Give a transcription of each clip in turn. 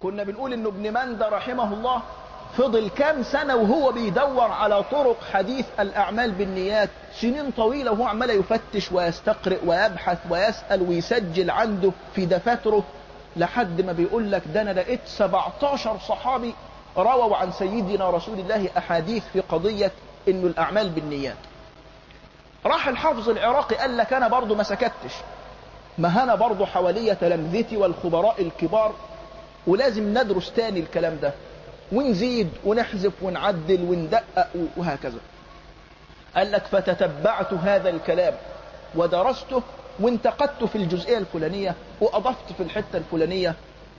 كنا بنقول إنه ابن مندى رحمه الله فضل كام سنة وهو بيدور على طرق حديث الأعمال بالنيات سنين طويلة وهو عمال يفتش ويستقرئ ويبحث ويسأل ويسجل عنده في دفاتره لحد ما بيقول لك ده أنا لقيت 17 صحابي رووا عن سيدنا رسول الله أحاديث في قضية إنه الأعمال بالنيات راح الحافظ العراقي قال لك أنا برضو ما سكتش ما أنا برضو حوالية تلامذتي والخبراء الكبار ولازم ندرس تاني الكلام ده ونزيد ونحذف ونعدل وندقق وهكذا قال لك فتتبعت هذا الكلام ودرسته وانتقدته في الجزئية الفلانية وأضفت في الحتة الفلانية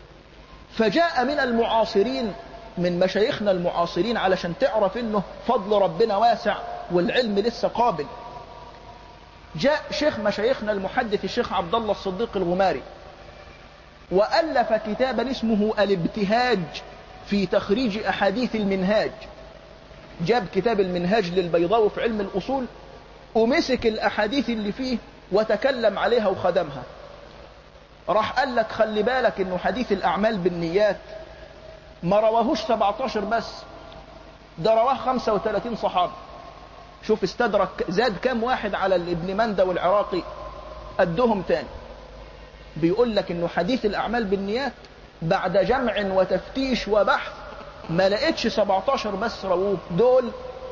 فجاء من المعاصرين من مشايخنا المعاصرين علشان تعرف انه فضل ربنا واسع والعلم لسه قابل جاء شيخ مشايخنا المحدث الشيخ عبد الله الصديق الغماري وألف كتابا اسمه الابتهاج في تخريج أحاديث المنهاج جاب كتاب المنهاج للبيضاوي في علم الأصول ومسك الأحاديث اللي فيه وتكلم عليها وخدمها راح قال لك خلي بالك انه حديث الأعمال بالنيات ما رواهوش 17 بس ده رواه 35 صحابي شوف استدرك زاد كام واحد على ابن مندى والعراقي قدهم تاني بيقول لك انه حديث الأعمال بالنيات بعد جمع وتفتيش وبحث ما لقيتش 17 بس رووه دول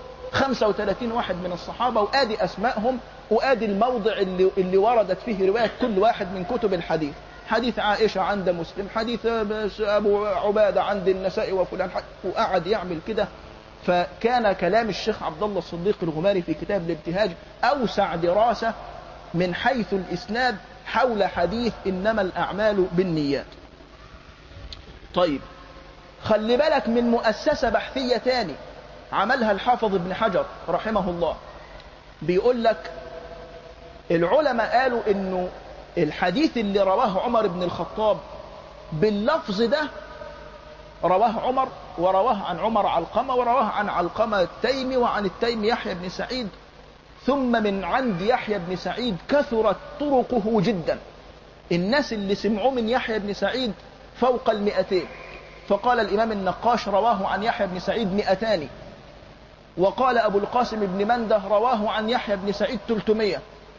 35 واحد من الصحابة وآدي أسمائهم وآدي الموضع اللي, اللي وردت فيه رواية كل واحد من كتب الحديث حديث عائشة عند مسلم حديث أبو عبادة عند النساء وفلان وقعد يعمل كده فكان كلام الشيخ عبد الله الصديق الغماري في كتاب الابتهاج أوسع دراسة من حيث الإسناد حول حديث إنما الأعمال بالنيات طيب خلي بالك من مؤسسة بحثية تاني عملها الحافظ ابن حجر رحمه الله بيقول لك العلماء قالوا انه الحديث اللي رواه عمر بن الخطاب باللفظ ده رواه عمر ورواه عن عمر علقمة ورواه عن علقمة التيمي وعن التيمي يحيى بن سعيد ثم من عند يحيى بن سعيد كثرت طرقه جدا الناس اللي سمعوا من يحيى بن سعيد فوق المئتين فقال الإمام النقاش رواه عن يحيى بن سعيد مئتان وقال أبو القاسم بن منده رواه عن يحيى بن سعيد تلتمية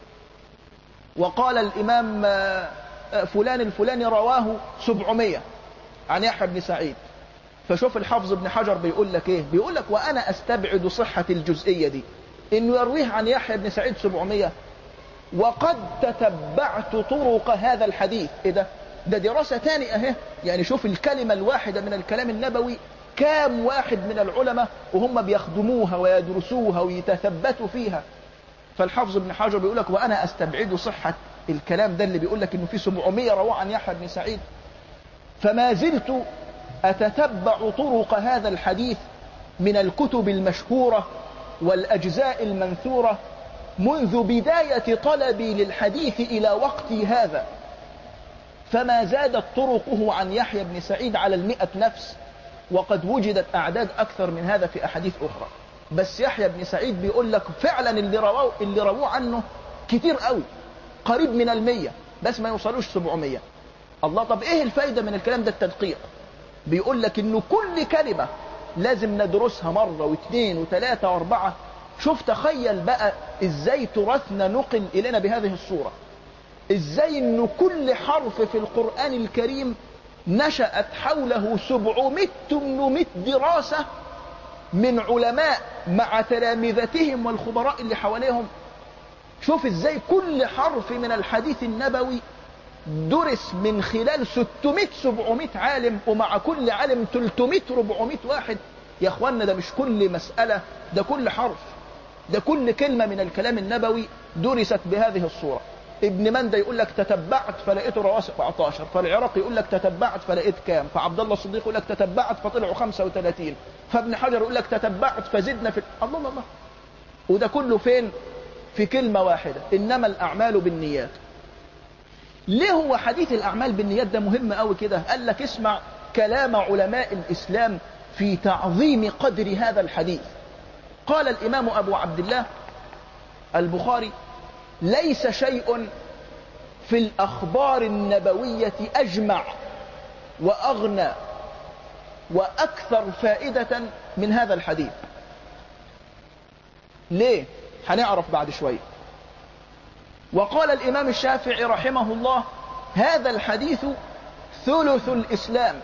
وقال الإمام فلان الفلاني رواه سبعمية عن يحيى بن سعيد فشوف الحافظ ابن حجر بيقول لك ايه بيقول لك وانا استبعد صحة الجزئية دي انه يرويه عن يحيى بن سعيد سبعمية وقد تتبعت طرق هذا الحديث ايه ده ده دراسة تاني اهي يعني شوف الكلمة الواحدة من الكلام النبوي كام واحد من العلماء وهم بيخدموها ويدرسوها ويتثبتوا فيها فالحافظ ابن حجر بيقول لك وانا استبعد صحة الكلام ده اللي بيقول لك انه في 700 رواه عن يحيى بن سعيد فما زلت اتتبع طرق هذا الحديث من الكتب المشهورة والاجزاء المنثورة منذ بداية طلبي للحديث الى وقتي هذا فما زادت طرقه عن يحيى بن سعيد على المئة نفس وقد وجدت أعداد أكثر من هذا في أحاديث أخرى بس يحيى بن سعيد بيقول لك فعلا اللي رواه اللي رواه عنه كتير قوي قريب من المية بس ما يوصلوش 700 الله طب ايه الفايدة من الكلام ده التدقيق بيقول لك انه كل كلمة لازم ندرسها مرة واثنين وثلاثة واربعة شوف تخيل بقى ازاي تراثنا نقل الينا بهذه الصورة ازاي انه كل حرف في القرآن الكريم نشأت حوله 700 800 دراسة من علماء مع تلامذتهم والخبراء اللي حواليهم شوف ازاي كل حرف من الحديث النبوي درس من خلال 600 700 عالم ومع كل عالم 300 400 واحد يا اخوانا ده مش كل مسألة ده كل حرف ده كل كلمة من الكلام النبوي درست بهذه الصورة ابن مندى يقول لك تتبعت فلقيته رواه 17 فالعراقي يقول لك تتبعت فلقيت كام فعبد الله الصديق يقول لك تتبعت فطلعوا 35 فابن حجر يقول لك تتبعت فزدنا في الله الله الله وده كله فين في كلمة واحدة إنما الأعمال بالنيات ليه هو حديث الأعمال بالنيات ده مهم قوي كده قال لك اسمع كلام علماء الإسلام في تعظيم قدر هذا الحديث قال الإمام أبو عبد الله البخاري ليس شيء في الأخبار النبوية أجمع وأغنى وأكثر فائدة من هذا الحديث ليه؟ هنعرف بعد شوية وقال الإمام الشافعي رحمه الله هذا الحديث ثلث الإسلام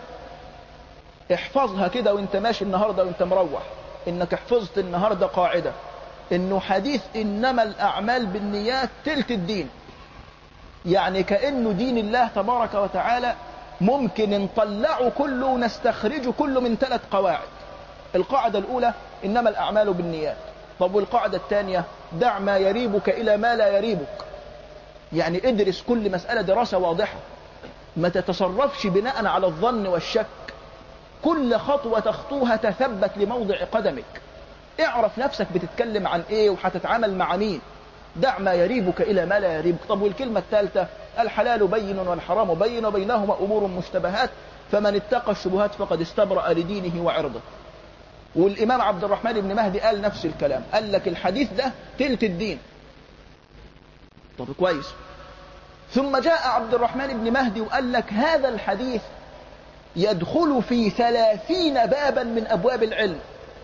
احفظها كده وانت ماشي النهاردة وانت مروح انك حفظت النهاردة قاعدة انه حديث انما الاعمال بالنيات تلت الدين يعني كأنه دين الله تبارك وتعالى ممكن نطلعه كله ونستخرجه كله من ثلاث قواعد القاعدة الأولى إنما الأعمال بالنيات طب والقاعدة الثانية دع ما يريبك إلى ما لا يريبك يعني ادرس كل مسألة دراسة واضحة ما تتصرفش بناء على الظن والشك كل خطوة تخطوها تثبت لموضع قدمك اعرف نفسك بتتكلم عن ايه وهتتعامل مع مين دع ما يريبك إلى ما لا يريبك طب والكلمة الثالثة الحلال بين والحرام بين وبينهما أمور مشتبهات فمن اتقى الشبهات فقد استبرأ لدينه وعرضه والإمام عبد الرحمن بن مهدي قال نفس الكلام قال لك الحديث ده تلت الدين طب كويس ثم جاء عبد الرحمن بن مهدي وقال لك هذا الحديث يدخل في ثلاثين بابا من أبواب العلم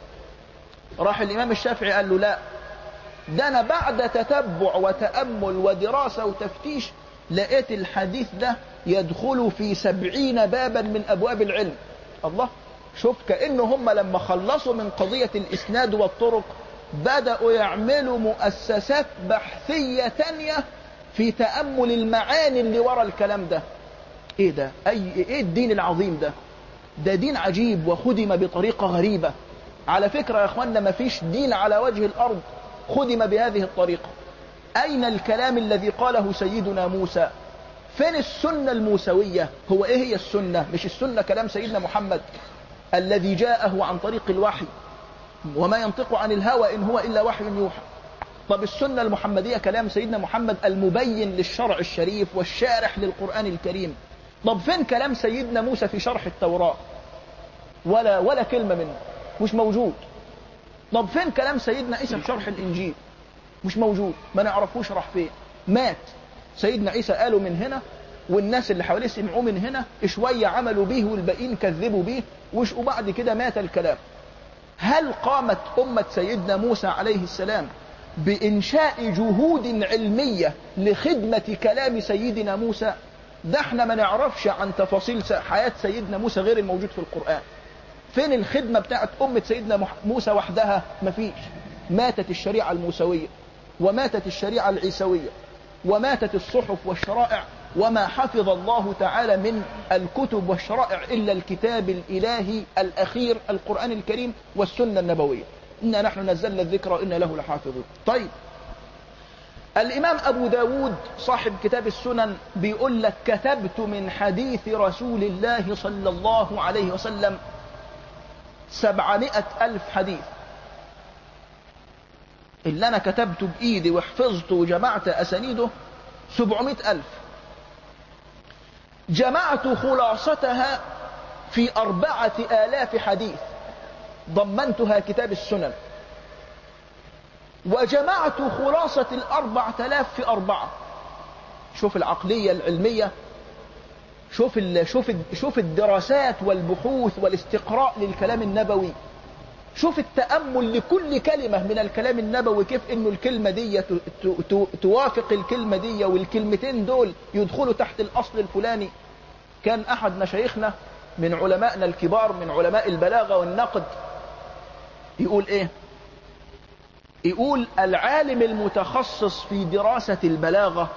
راح الإمام الشافعي قال له لا ده أنا بعد تتبع وتأمل ودراسة وتفتيش لقيت الحديث ده يدخل في سبعين بابا من أبواب العلم الله شوف كأنه هم لما خلصوا من قضية الإسناد والطرق بدأوا يعملوا مؤسسات بحثية تانية في تأمل المعاني اللي ورا الكلام ده ايه ده اي ايه الدين العظيم ده ده دين عجيب وخدم بطريقة غريبة على فكرة يا اخوانا ما فيش دين على وجه الارض خدم بهذه الطريقة اين الكلام الذي قاله سيدنا موسى فين السنة الموسوية هو ايه هي السنة مش السنة كلام سيدنا محمد الذي جاءه عن طريق الوحي وما ينطق عن الهوى إن هو إلا وحي يوحى طب السنة المحمدية كلام سيدنا محمد المبين للشرع الشريف والشارح للقرآن الكريم طب فين كلام سيدنا موسى في شرح التوراة ولا ولا كلمة منه مش موجود طب فين كلام سيدنا عيسى في شرح الإنجيل مش موجود ما نعرفوش راح فين مات سيدنا عيسى قالوا من هنا والناس اللي حواليه سمعوه من هنا شوية عملوا به والباقيين كذبوا به وبعد كده مات الكلام هل قامت أمة سيدنا موسى عليه السلام بإنشاء جهود علمية لخدمة كلام سيدنا موسى ده احنا ما نعرفش عن تفاصيل حياة سيدنا موسى غير الموجود في القرآن فين الخدمة بتاعت أمة سيدنا موسى وحدها مفيش ماتت الشريعة الموسوية وماتت الشريعة العيسوية وماتت الصحف والشرائع وما حفظ الله تعالى من الكتب والشرائع إلا الكتاب الإلهي الأخير القرآن الكريم والسنة النبوية إنا نحن نزلنا الذكر وإنا له لحافظون طيب الإمام أبو داود صاحب كتاب السنن بيقول لك كتبت من حديث رسول الله صلى الله عليه وسلم سبعمائة ألف حديث اللي أنا كتبته بإيدي وحفظته وجمعت أسانيده سبعمائة ألف جمعت خلاصتها في أربعة آلاف حديث ضمنتها كتاب السنن وجمعت خلاصة الأربعة آلاف في أربعة شوف العقلية العلمية شوف شوف شوف الدراسات والبحوث والاستقراء للكلام النبوي شوف التأمل لكل كلمة من الكلام النبوي كيف انه الكلمة دي توافق الكلمة دي والكلمتين دول يدخلوا تحت الأصل الفلاني كان أحد مشايخنا من علمائنا الكبار من علماء البلاغة والنقد يقول ايه يقول العالم المتخصص في دراسة البلاغة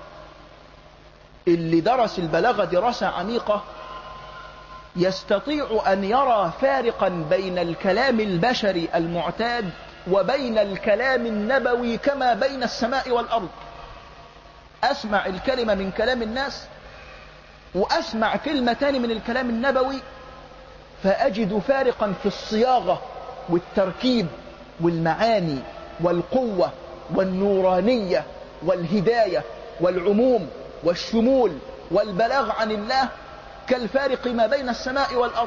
اللي درس البلاغة دراسة عميقة يستطيع أن يرى فارقا بين الكلام البشري المعتاد وبين الكلام النبوي كما بين السماء والأرض أسمع الكلمة من كلام الناس وأسمع كلمة تاني من الكلام النبوي فأجد فارقا في الصياغة والتركيب والمعاني والقوة والنورانية والهداية والعموم والشمول والبلاغ عن الله كالفارق ما بين السماء والأرض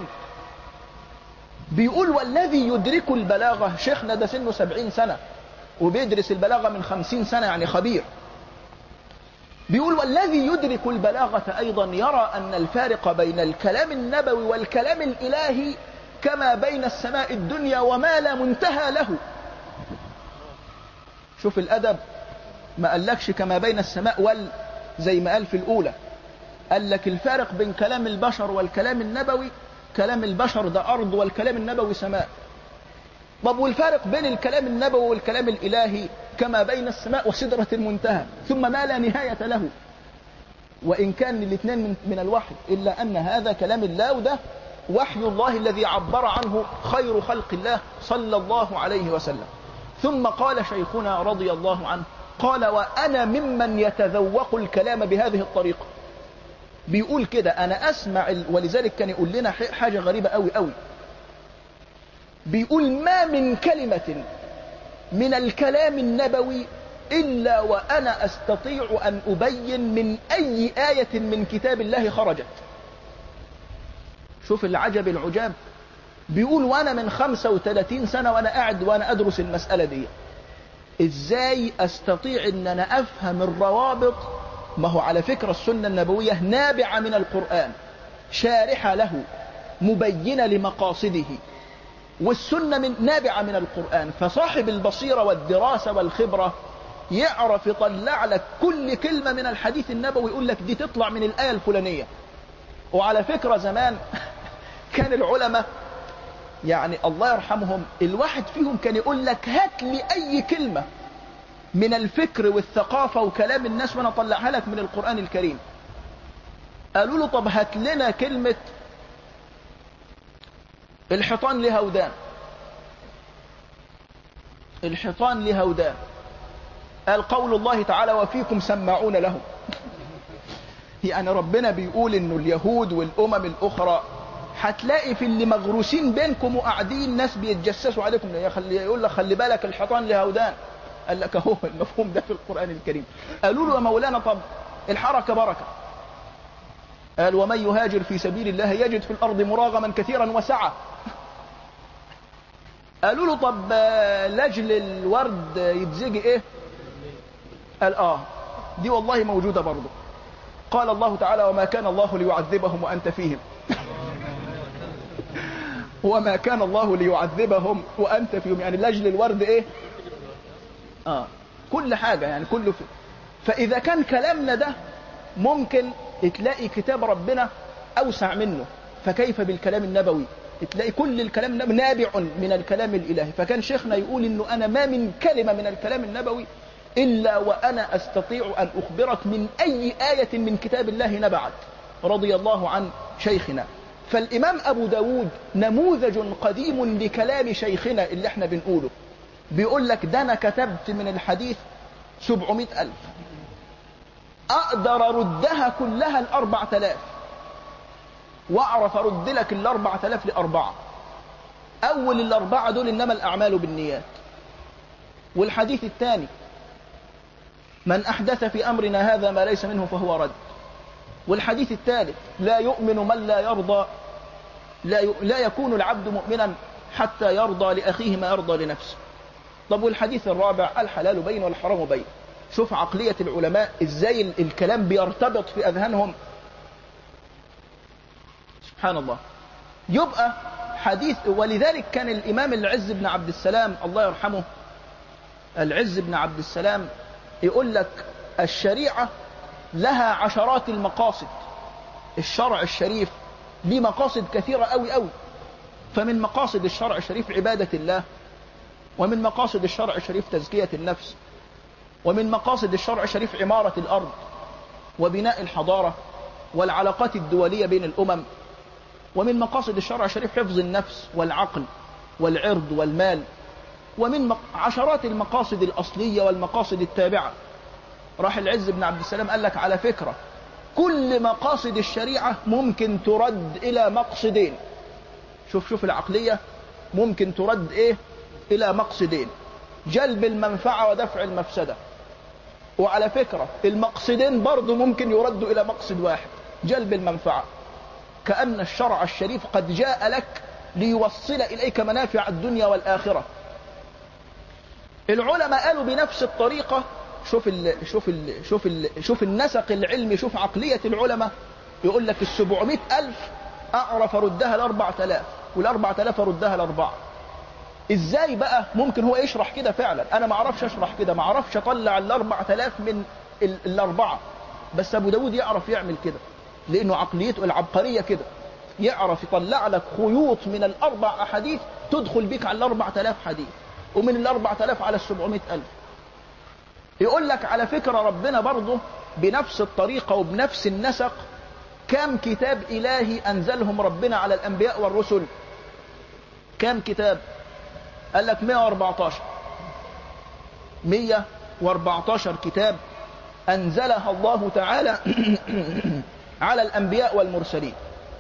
بيقول والذي يدرك البلاغة شيخنا ده سنه سبعين سنة وبيدرس البلاغة من خمسين سنة يعني خبير بيقول والذي يدرك البلاغة أيضا يرى أن الفارق بين الكلام النبوي والكلام الإلهي كما بين السماء الدنيا وما لا منتهى له شوف الأدب ما قالكش كما بين السماء وال زي ما قال في الأولى قال لك الفارق بين كلام البشر والكلام النبوي كلام البشر ده أرض والكلام النبوي سماء طب والفارق بين الكلام النبوي والكلام الإلهي كما بين السماء وسدرة المنتهى ثم ما لا نهاية له وإن كان الاثنين من, من الوحي إلا أن هذا كلام الله وده وحي الله الذي عبر عنه خير خلق الله صلى الله عليه وسلم ثم قال شيخنا رضي الله عنه قال وأنا ممن يتذوق الكلام بهذه الطريقة بيقول كده أنا أسمع ولذلك كان يقول لنا حاجة غريبة أوي أوي بيقول ما من كلمة من الكلام النبوي إلا وأنا أستطيع أن أبين من أي آية من كتاب الله خرجت شوف العجب العجاب بيقول وأنا من 35 سنة وأنا قاعد وأنا أدرس المسألة دي إزاي أستطيع أن أنا أفهم الروابط ما هو على فكرة السنة النبوية نابعة من القرآن شارحة له مبينة لمقاصده والسنة من نابعة من القرآن فصاحب البصيرة والدراسة والخبرة يعرف يطلع لك كل كلمة من الحديث النبوي يقول لك دي تطلع من الآية الفلانية وعلى فكرة زمان كان العلماء يعني الله يرحمهم الواحد فيهم كان يقول لك هات لي أي كلمة من الفكر والثقافة وكلام الناس وانا اطلعها لك من القرآن الكريم قالوا له طب هات لنا كلمة الحيطان لها ودان الحيطان لها ودان قال قول الله تعالى وفيكم سماعون له يعني ربنا بيقول انه اليهود والامم الاخرى هتلاقي في اللي مغروسين بينكم وقاعدين ناس بيتجسسوا عليكم يقول لك خلي بالك الحيطان لها ودان قال لك اهو المفهوم ده في القرآن الكريم قالوا له يا مولانا طب الحركة بركة قال ومن يهاجر في سبيل الله يجد في الأرض مراغما كثيرا وسعة قالوا له طب لجل الورد يتزجي ايه قال اه دي والله موجودة برضه قال الله تعالى وما كان الله ليعذبهم وأنت فيهم وما كان الله ليعذبهم وأنت فيهم يعني لجل الورد ايه آه. كل حاجة يعني كله في فإذا كان كلامنا ده ممكن تلاقي كتاب ربنا أوسع منه فكيف بالكلام النبوي تلاقي كل الكلام نابع من الكلام الإلهي فكان شيخنا يقول إنه أنا ما من كلمة من الكلام النبوي إلا وأنا أستطيع أن أخبرك من أي آية من كتاب الله نبعت رضي الله عن شيخنا فالإمام أبو داود نموذج قديم لكلام شيخنا اللي احنا بنقوله بيقول لك ده أنا كتبت من الحديث سبعمائة ألف أقدر أردها كلها الأربع تلاف وأعرف أرد لك الأربع تلاف لأربعة أول الأربعة دول إنما الأعمال بالنيات والحديث الثاني من أحدث في أمرنا هذا ما ليس منه فهو رد والحديث الثالث لا يؤمن من لا يرضى لا, ي... لا يكون العبد مؤمنا حتى يرضى لأخيه ما يرضى لنفسه طب والحديث الرابع الحلال بين والحرام بين شوف عقلية العلماء ازاي الكلام بيرتبط في أذهانهم سبحان الله يبقى حديث ولذلك كان الإمام العز بن عبد السلام الله يرحمه العز بن عبد السلام يقول لك الشريعة لها عشرات المقاصد الشرع الشريف ليه مقاصد كثيرة أوي أوي فمن مقاصد الشرع الشريف عبادة الله ومن مقاصد الشرع الشريف تزكية النفس ومن مقاصد الشرع الشريف عمارة الأرض وبناء الحضارة والعلاقات الدولية بين الأمم ومن مقاصد الشرع الشريف حفظ النفس والعقل والعرض والمال ومن عشرات المقاصد الأصلية والمقاصد التابعة راح العز بن عبد السلام قال لك على فكرة كل مقاصد الشريعة ممكن ترد إلى مقصدين شوف شوف العقلية ممكن ترد إيه إلى مقصدين جلب المنفعة ودفع المفسدة وعلى فكرة المقصدين برضو ممكن يردوا إلى مقصد واحد جلب المنفعة كأن الشرع الشريف قد جاء لك ليوصل إليك منافع الدنيا والآخرة العلماء قالوا بنفس الطريقة شوف ال شوف ال شوف ال شوف النسق العلمي شوف عقلية العلماء يقول لك السبعمائة ألف أعرف ردها الأربع تلاف والاربع تلاف اردها لاربعة ازاي بقى ممكن هو يشرح كده فعلا انا ما اعرفش اشرح كده ما اعرفش اطلع الاربع تلاف من ال- الاربعة بس ابو داود يعرف يعمل كده لانه عقليته العبقرية كده يعرف يطلع لك خيوط من الاربع احاديث تدخل بك على الاربع تلاف حديث ومن الاربع تلاف على السبعمائة الف يقول لك على فكرة ربنا برضه بنفس الطريقة وبنفس النسق كم كتاب إلهي أنزلهم ربنا على الأنبياء والرسل كم كتاب قال لك 114 114 كتاب أنزلها الله تعالى على الأنبياء والمرسلين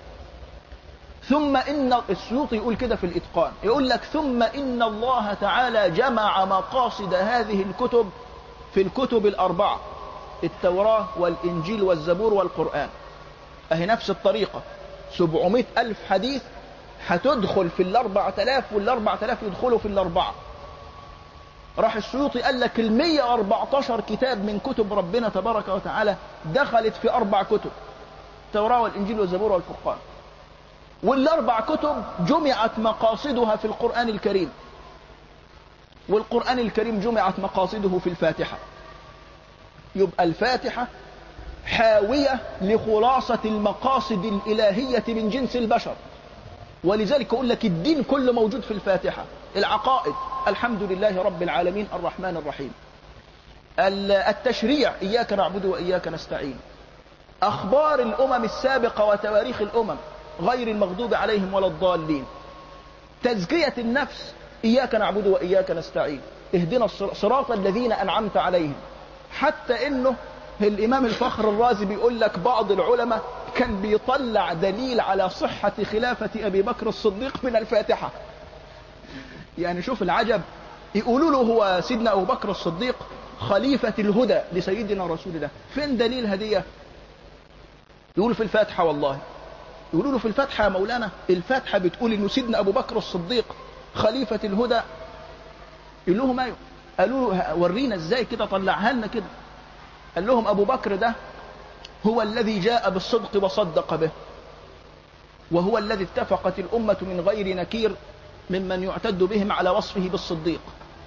ثم إن السيوطي يقول كده في الإتقان يقول لك ثم إن الله تعالى جمع مقاصد هذه الكتب في الكتب الأربعة التوراة والإنجيل والزبور والقرآن أهي نفس الطريقة سبعمائة ألف حديث هتدخل في الأربع تلاف والأربع تلاف يدخلوا في الأربعة راح السيوطي قال لك المية واربعتاشر كتاب من كتب ربنا تبارك وتعالى دخلت في أربع كتب التوراة والإنجيل والزبور والفرقان والأربع كتب جمعت مقاصدها في القرآن الكريم والقرآن الكريم جمعت مقاصده في الفاتحة يبقى الفاتحة حاوية لخلاصة المقاصد الإلهية من جنس البشر ولذلك أقول لك الدين كله موجود في الفاتحة العقائد الحمد لله رب العالمين الرحمن الرحيم التشريع إياك نعبد وإياك نستعين أخبار الأمم السابقة وتواريخ الأمم غير المغضوب عليهم ولا الضالين تزكية النفس إياك نعبد وإياك نستعين اهدنا صراط الذين أنعمت عليهم حتى إنه الإمام الفخر الرازي بيقول لك بعض العلماء كان بيطلع دليل على صحة خلافة أبي بكر الصديق من الفاتحة يعني شوف العجب يقولوا له هو سيدنا أبو بكر الصديق خليفة الهدى لسيدنا رسول الله فين دليل هدية يقول في الفاتحة والله يقولوا له في الفاتحة يا مولانا الفاتحة بتقول إنه سيدنا أبو بكر الصديق خليفة الهدى يقول لهم أيوه قالوا له ورينا ازاي كده طلعها لنا كده قال لهم أبو بكر ده هو الذي جاء بالصدق وصدق به وهو الذي اتفقت الأمة من غير نكير ممن يعتد بهم على وصفه بالصديق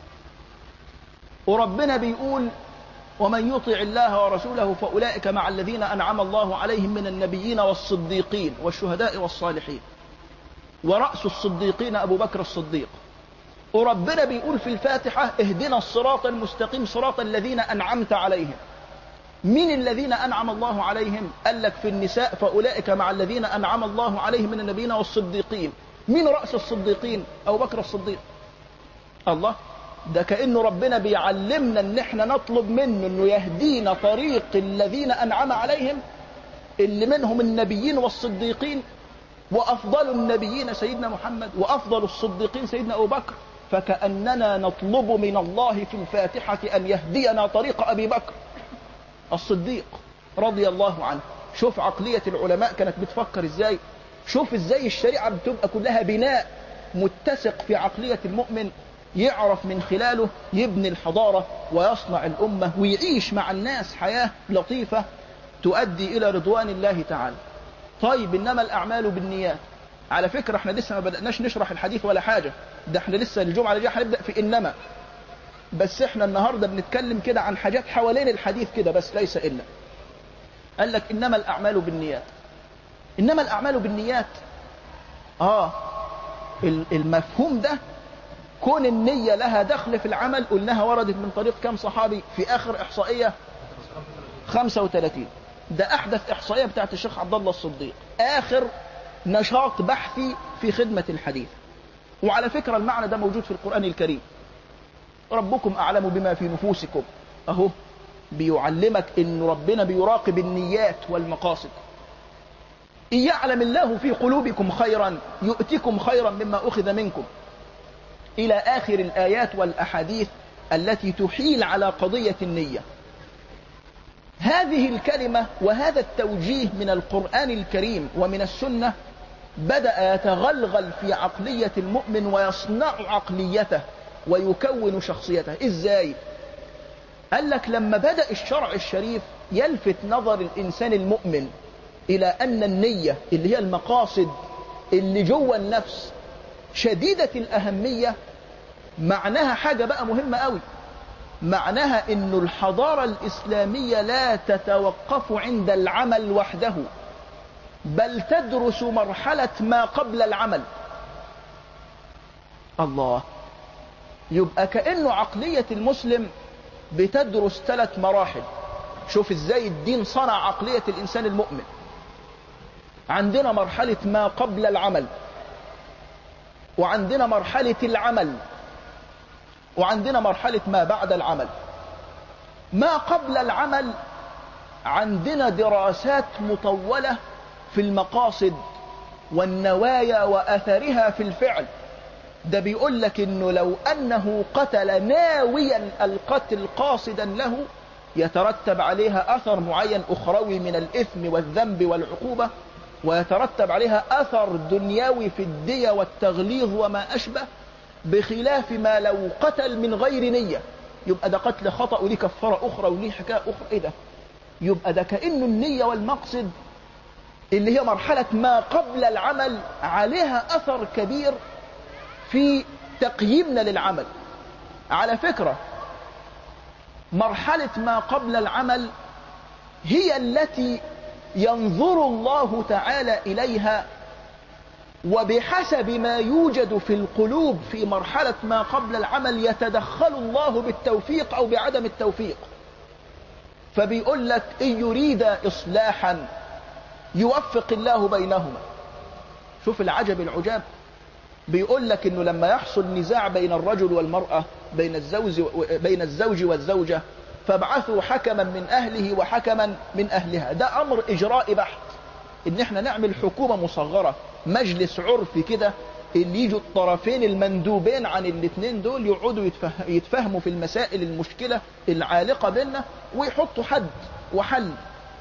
وربنا بيقول ومن يطع الله ورسوله فأولئك مع الذين أنعم الله عليهم من النبيين والصديقين والشهداء والصالحين ورأس الصديقين أبو بكر الصديق وربنا بيقول في الفاتحة اهدنا الصراط المستقيم صراط الذين أنعمت عليهم من الذين أنعم الله عليهم قال لك في النساء فأولئك مع الذين أنعم الله عليهم من النبيين والصديقين من رأس الصديقين أبو بكر الصديق الله ده كأنه ربنا بيعلمنا ان احنا نطلب منه انه يهدينا طريق الذين انعم عليهم اللي منهم النبيين والصديقين وافضل النبيين سيدنا محمد وافضل الصديقين سيدنا ابو بكر فكأننا نطلب من الله في الفاتحة ان يهدينا طريق ابي بكر الصديق رضي الله عنه شوف عقلية العلماء كانت بتفكر ازاي شوف ازاي الشريعة بتبقى كلها بناء متسق في عقلية المؤمن يعرف من خلاله يبني الحضارة ويصنع الأمة ويعيش مع الناس حياة لطيفة تؤدي إلى رضوان الله تعالى طيب إنما الأعمال بالنيات على فكرة احنا لسه ما بدأناش نشرح الحديث ولا حاجة ده احنا لسه الجمعة اللي جايه هنبدأ في إنما بس احنا النهاردة بنتكلم كده عن حاجات حوالين الحديث كده بس ليس إلا قال لك إنما الأعمال بالنيات إنما الأعمال بالنيات آه المفهوم ده كون النية لها دخل في العمل قلناها وردت من طريق كم صحابي في آخر إحصائية 35 ده أحدث إحصائية بتاعت الشيخ عبد الله الصديق آخر نشاط بحثي في خدمة الحديث وعلى فكرة المعنى ده موجود في القرآن الكريم ربكم أعلم بما في نفوسكم أهو بيعلمك إن ربنا بيراقب النيات والمقاصد إن يعلم الله في قلوبكم خيرا يؤتكم خيرا مما أخذ منكم إلى آخر الآيات والأحاديث التي تحيل على قضية النية هذه الكلمة وهذا التوجيه من القرآن الكريم ومن السنة بدأ يتغلغل في عقلية المؤمن ويصنع عقليته ويكون شخصيته إزاي؟ قال لك لما بدأ الشرع الشريف يلفت نظر الإنسان المؤمن إلى أن النية اللي هي المقاصد اللي جوه النفس شديدة الأهمية معناها حاجة بقى مهمة قوي معناها أن الحضارة الإسلامية لا تتوقف عند العمل وحده بل تدرس مرحلة ما قبل العمل الله يبقى كأنه عقلية المسلم بتدرس ثلاث مراحل شوف ازاي الدين صنع عقلية الإنسان المؤمن عندنا مرحلة ما قبل العمل وعندنا مرحلة العمل وعندنا مرحلة ما بعد العمل ما قبل العمل عندنا دراسات مطولة في المقاصد والنوايا وأثرها في الفعل ده بيقول لك انه لو انه قتل ناويا القتل قاصدا له يترتب عليها اثر معين اخروي من الاثم والذنب والعقوبة ويترتب عليها اثر دنيوي في الدية والتغليظ وما اشبه بخلاف ما لو قتل من غير نية يبقى ده قتل خطأ وليه كفارة اخرى وليه حكاية اخرى ايه ده يبقى ده كأنه النية والمقصد اللي هي مرحلة ما قبل العمل عليها اثر كبير في تقييمنا للعمل على فكرة مرحلة ما قبل العمل هي التي ينظر الله تعالى إليها وبحسب ما يوجد في القلوب في مرحلة ما قبل العمل يتدخل الله بالتوفيق أو بعدم التوفيق فبيقول لك إن يريد إصلاحا يوفق الله بينهما شوف العجب العجاب بيقول لك انه لما يحصل نزاع بين الرجل والمرأة بين الزوج بين الزوج والزوجة فابعثوا حكما من اهله وحكما من اهلها ده امر اجرائي بحت ان احنا نعمل حكومة مصغرة مجلس عرفي كده اللي يجوا الطرفين المندوبين عن الاثنين دول يقعدوا يتفهموا في المسائل المشكلة العالقة بيننا ويحطوا حد وحل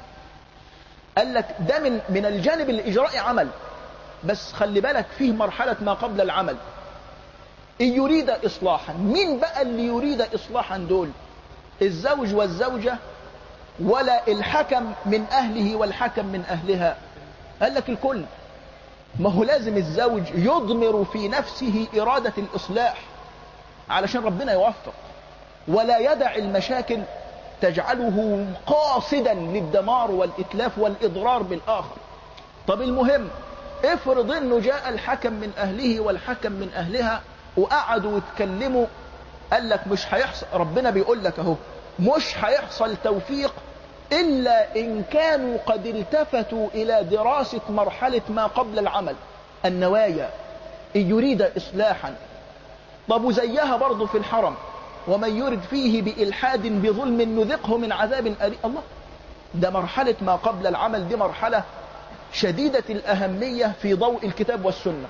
قال لك ده من من الجانب الاجرائي عمل بس خلي بالك فيه مرحلة ما قبل العمل إن يريد إصلاحا مين بقى اللي يريد إصلاحا دول الزوج والزوجة ولا الحكم من أهله والحكم من أهلها قال لك الكل ما هو لازم الزوج يضمر في نفسه إرادة الإصلاح علشان ربنا يوفق ولا يدع المشاكل تجعله قاصدا للدمار والإتلاف والإضرار بالآخر طب المهم افرض انه جاء الحكم من اهله والحكم من اهلها وقعدوا يتكلموا قال لك مش هيحصل ربنا بيقول لك اهو مش هيحصل توفيق الا ان كانوا قد التفتوا الى دراسة مرحلة ما قبل العمل النوايا ان يريد اصلاحا طب وزيها برضه في الحرم ومن يرد فيه بإلحاد بظلم نذقه من عذاب أليم الله ده مرحلة ما قبل العمل دي مرحلة شديدة الأهمية في ضوء الكتاب والسنة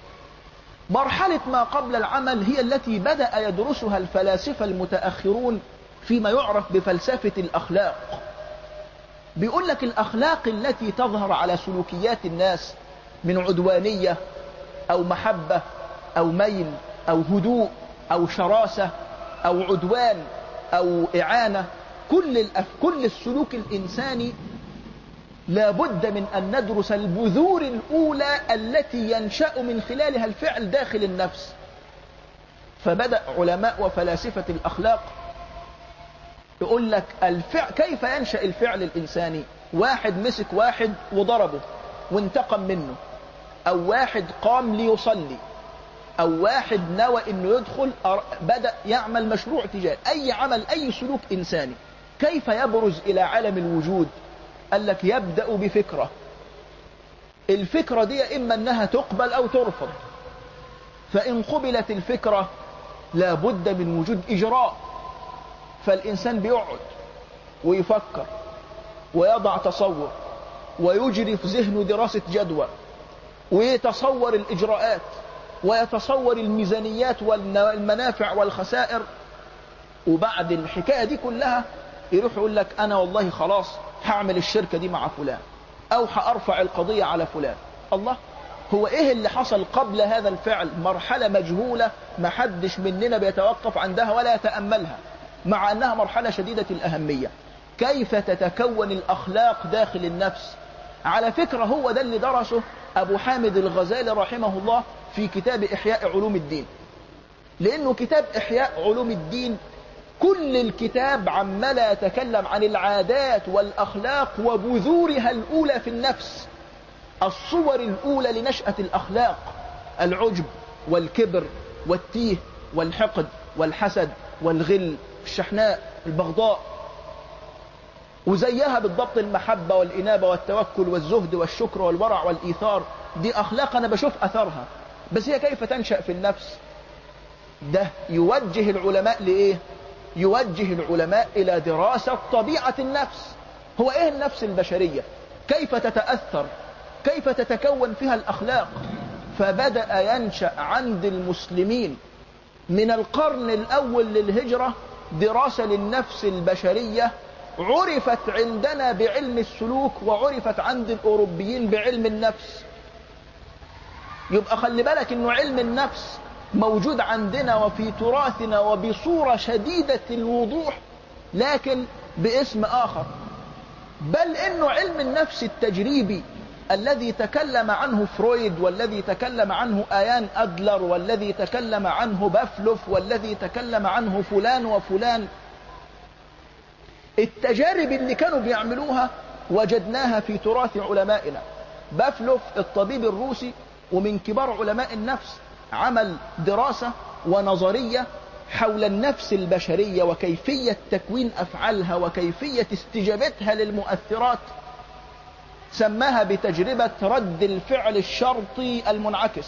مرحلة ما قبل العمل هي التي بدأ يدرسها الفلاسفة المتأخرون فيما يعرف بفلسفة الأخلاق بيقول لك الأخلاق التي تظهر على سلوكيات الناس من عدوانية أو محبة أو ميل أو هدوء أو شراسة أو عدوان أو إعانة كل, الأف... كل السلوك الإنساني لابد من أن ندرس البذور الأولى التي ينشأ من خلالها الفعل داخل النفس فبدأ علماء وفلاسفة الأخلاق يقول لك الفعل كيف ينشأ الفعل الإنساني واحد مسك واحد وضربه وانتقم منه أو واحد قام ليصلي أو واحد نوى أنه يدخل بدأ يعمل مشروع تجاري أي عمل أي سلوك إنساني كيف يبرز إلى عالم الوجود قال لك يبدأ بفكرة الفكرة دي إما أنها تقبل أو ترفض فإن قبلت الفكرة لابد من وجود إجراء فالإنسان بيقعد ويفكر ويضع تصور ويجري في ذهنه دراسة جدوى ويتصور الإجراءات ويتصور الميزانيات والمنافع والخسائر وبعد الحكاية دي كلها يروح يقول لك أنا والله خلاص هعمل الشركة دي مع فلان أو هأرفع القضية على فلان الله هو إيه اللي حصل قبل هذا الفعل مرحلة مجهولة ما حدش مننا بيتوقف عندها ولا يتأملها مع أنها مرحلة شديدة الأهمية كيف تتكون الأخلاق داخل النفس على فكرة هو ده اللي درسه أبو حامد الغزالي رحمه الله في كتاب إحياء علوم الدين لأنه كتاب إحياء علوم الدين كل الكتاب عمال يتكلم عن العادات والأخلاق وبذورها الأولى في النفس الصور الأولى لنشأة الأخلاق العجب والكبر والتيه والحقد والحسد والغل الشحناء البغضاء وزيها بالضبط المحبة والإنابة والتوكل والزهد والشكر والورع والإيثار دي أخلاق أنا بشوف أثرها بس هي كيف تنشأ في النفس ده يوجه العلماء لإيه يوجه العلماء إلى دراسة طبيعة النفس هو إيه النفس البشرية كيف تتأثر كيف تتكون فيها الأخلاق فبدأ ينشأ عند المسلمين من القرن الأول للهجرة دراسة للنفس البشرية عرفت عندنا بعلم السلوك وعرفت عند الأوروبيين بعلم النفس يبقى خلي بالك أنه علم النفس موجود عندنا وفي تراثنا وبصورة شديدة الوضوح لكن باسم آخر بل أنه علم النفس التجريبي الذي تكلم عنه فرويد والذي تكلم عنه آيان أدلر والذي تكلم عنه بافلوف والذي تكلم عنه فلان وفلان التجارب اللي كانوا بيعملوها وجدناها في تراث علمائنا بافلوف الطبيب الروسي ومن كبار علماء النفس عمل دراسة ونظرية حول النفس البشرية وكيفية تكوين أفعالها وكيفية استجابتها للمؤثرات سماها بتجربة رد الفعل الشرطي المنعكس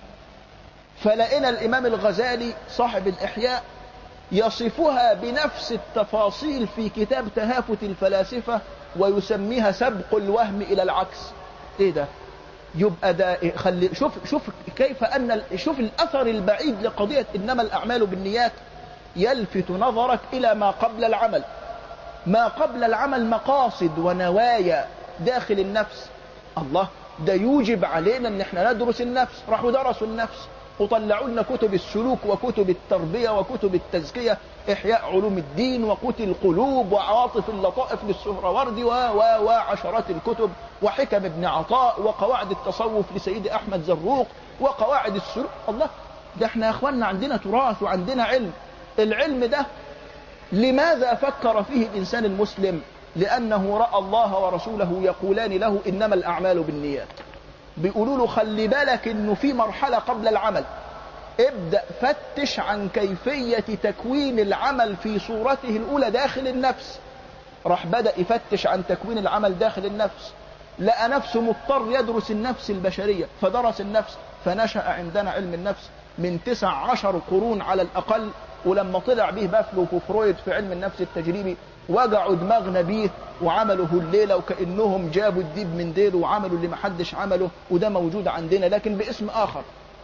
فلقينا الإمام الغزالي صاحب الإحياء يصفها بنفس التفاصيل في كتاب تهافت الفلاسفة ويسميها سبق الوهم إلى العكس إيه ده يبقى ده خلي شوف شوف كيف أن شوف الأثر البعيد لقضية إنما الأعمال بالنيات يلفت نظرك إلى ما قبل العمل ما قبل العمل مقاصد ونوايا داخل النفس الله ده يوجب علينا ان احنا ندرس النفس راحوا درسوا النفس وطلعوا لنا كتب السلوك وكتب التربية وكتب التزكية إحياء علوم الدين وقوت القلوب وعواطف اللطائف للسهروردي و و وعشرات الكتب وحكم ابن عطاء وقواعد التصوف لسيد أحمد زروق وقواعد السلوك الله ده احنا يا اخواننا عندنا تراث وعندنا علم العلم ده لماذا فكر فيه الإنسان المسلم لأنه رأى الله ورسوله يقولان له إنما الأعمال بالنيات بيقولوا له خلي بالك إنه في مرحلة قبل العمل ابدأ فتش عن كيفية تكوين العمل في صورته الأولى داخل النفس راح بدأ يفتش عن تكوين العمل داخل النفس لقى نفسه مضطر يدرس النفس البشرية فدرس النفس فنشأ عندنا علم النفس من تسع عشر قرون على الأقل ولما طلع به بافلوف وفرويد في علم النفس التجريبي وجعوا دماغنا بيه وعملوا الليلة وكأنهم جابوا الديب من ديله وعملوا اللي محدش عمله وده موجود عندنا لكن باسم آخر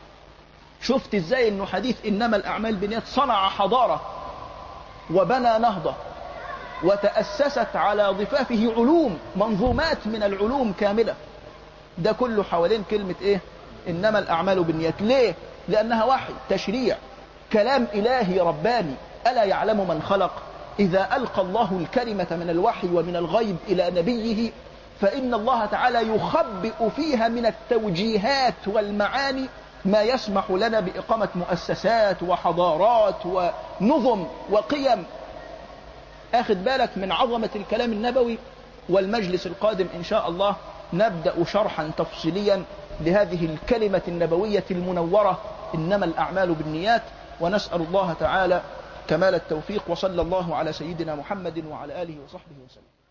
شفت ازاي انه حديث انما الاعمال بالنيات صنع حضارة وبنى نهضة وتأسست على ضفافه علوم منظومات من العلوم كاملة ده كله حوالين كلمة ايه انما الاعمال بالنيات ليه لانها وحي تشريع كلام الهي رباني الا يعلم من خلق إذا ألقى الله الكلمة من الوحي ومن الغيب إلى نبيه فإن الله تعالى يخبئ فيها من التوجيهات والمعاني ما يسمح لنا بإقامة مؤسسات وحضارات ونظم وقيم أخذ بالك من عظمة الكلام النبوي والمجلس القادم إن شاء الله نبدأ شرحا تفصيليا لهذه الكلمة النبوية المنورة إنما الأعمال بالنيات ونسأل الله تعالى كمال التوفيق وصلى الله على سيدنا محمد وعلى آله وصحبه وسلم